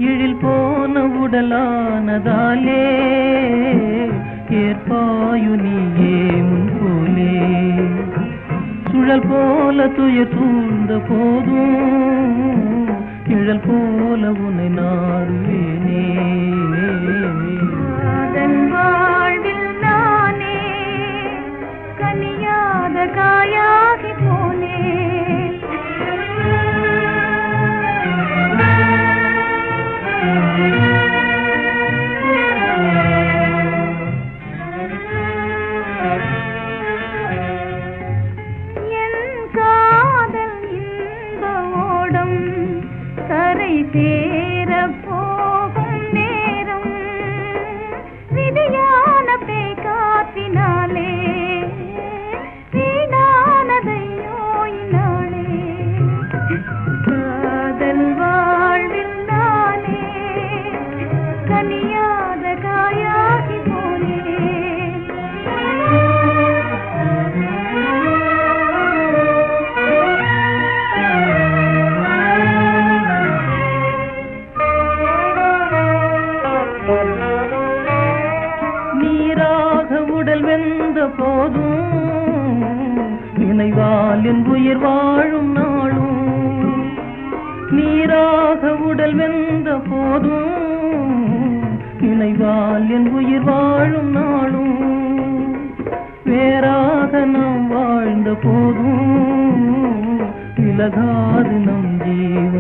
இழில் போன உடலானதாலே ஏற்பாயு நீயே முன் போலே சுழல் போல துயர் சூழ்ந்த போதும் நிழல் போல உன்னை நாடுவேனே அதன் வாழ்வில் நானே கனியாத காயாகி போனேன் என் காதல் இன்ப ஓடம் கரை சேர போகும் நேரம் விதியான பேய் காற்றினாலே வீணானதையோ இந்நாளே காதல் வாழ்வில் நானே கனியாத காயாகி நீராக உடல் வெந்த போதும் நினைவால் என் உயிர் வாழும் நாளும் நீராக உடல் வெந்த போதும் நினைவால் என் உயிர் வாழும் நாளும் வேறாக நாம் வாழ்ந்த போதும் விலகாது நம் ஜீவ